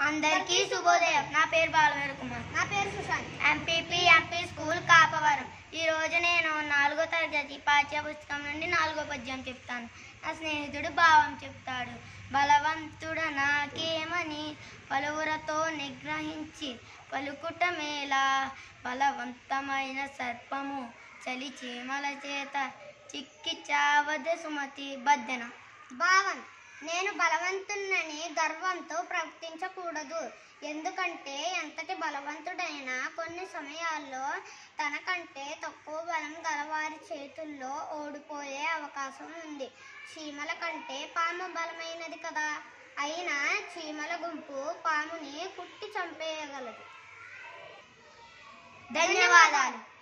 అందరికీ శుభోదయం నా పేరు బాలవేరు కుమార్ నా పేరు Sushant MPP MP school Kapavaram ఈ రోజు నేను నాలుగో తరగతి పాఠ్య పుస్తకం నుండి నాలుగో పద్యం చెప్తాను నా స్నేహితుడు భావం చెప్తాడు బలవంతుడ నాకేమని పలువురతో నిగ్రహించి పలుకుట మేలా బలవంతమైన సర్పము చలి చీమల చేత చిక్కి చావద సుమతి బద్దెన భావం నేను బలవంతున్నని గర్వంతో ప్రవర్తించకూడదు ఎందుకంటే ఎంతటి బలవంతుడైనా కొన్ని సమయాల్లో తనకంటే తక్కువ బలం గలవారి చేతుల్లో ఓడిపోయే అవకాశం ఉంది చీమల కంటే పాము బలమైనది కదా అయినా చీమల గుంపు పాముని కుట్టి చంపేయగలదు ధన్యవాదాలు